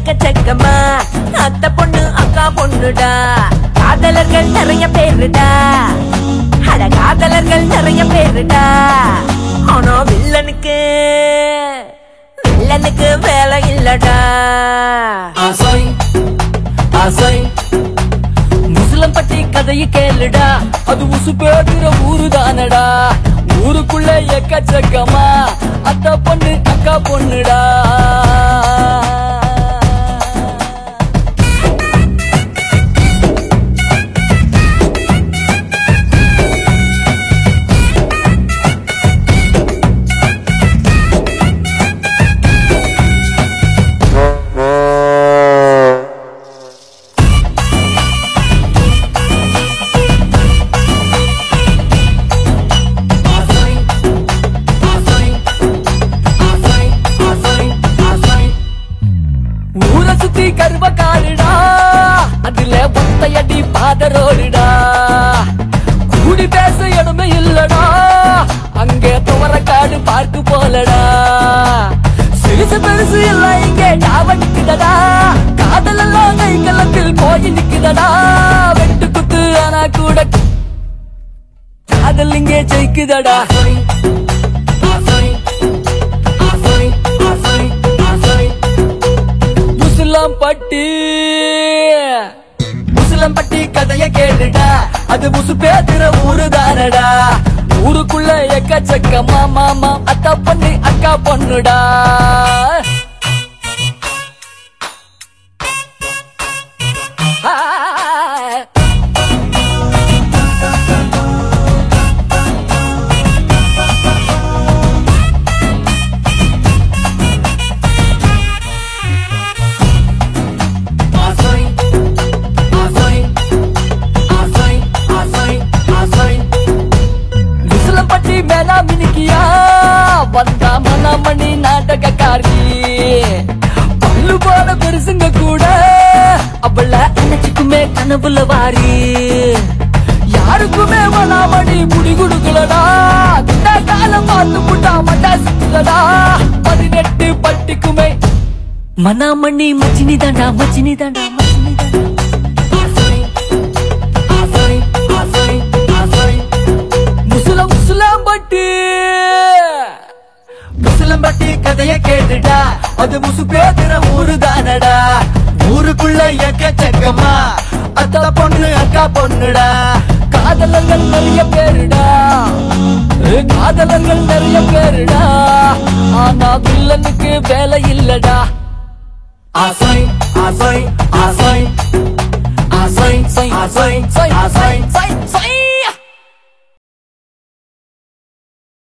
எக்கச்சக்கமா அத்தை பொண்ணு அக்கா பொண்ணுடா காதலர்கள் நிறைய பேருடா அட காதலர்கள் நிறைய பேருடா ஆனா வில்லனுக்கு வில்லனுக்கு வேலை இல்லடா ஆசை ஆசை முஸ்லம் பற்றி கதையை கேளுடா அது உசு பேடுற ஊரு தானடா ஊருக்குள்ள எக்கச்சக்கமா அத்தா பொண்ணு அக்கா பொண்ணுடா ஆசை ஆசை ஆசை ஆசை ஆசை ஊரை சுத்தி கருவ காடுடா அதுல ஒத்தையடி பாதரோடுடா கூடி பேச இடமே இல்லடா அங்கே துவர காடு பார்க்கு போலடா சிறுசு பெருசு எல்லாம் இங்கே டாவடிக்குதடா காதல் எல்லாம் கை கலத்தில் போய் நிக்குதடா வெட்டு குத்து ஆனா கூட காதல் இங்கே ஜெயிக்குதடா ஆசை ஆசை ஆசை ஆசை முஸ்லாம் பட்டி முஸ்லம் பட்டி கதைய கேளுடா அது முசு பேத்துற ஊரு தானடா ஊருக்குள்ள எக்கச்சக்க மாமா அக்கா பொண்ணு அக்கா பொண்ணுடா ஆ ஆசை ஆசை ஆசை ஆசை ஆசை விசிலப்பட்டி மேலா மினிக்கியா வந்தா மணி நாடகக்காரி பல்லு போல பெருசுங்க கூட அவள அணைச்சிக்குமே கனவுல வாரி யாருக்குமே மணாமணி முடி கொடுக்கலடா இந்த காலம் பார்த்து புட்டா மட்டா சுத்துலடா பதினெட்டு பட்டிக்குமே மணாமணி மச்சினி தாண்டா மச்சினி தாண்டா மச்சினி முஸ்லம் முஸ்லாம் பட்டு முஸ்லம் பட்டி கதைய கேட்டுடா அது முசு பேதுற ஊரு தானடா ஊருக்குள்ள எக்கச்சக்கமா அத்தா பொண்ணு அக்கா பொண்ணுடா காதலர்கள் நிறைய பேருடா ஏ, காதலர்கள் நிறைய பேருடா ஆனா வில்லனுக்கு வேலை இல்லடா ஆசை ஆசை ஆசை ஆசை ஆசை ஆசை ஆசை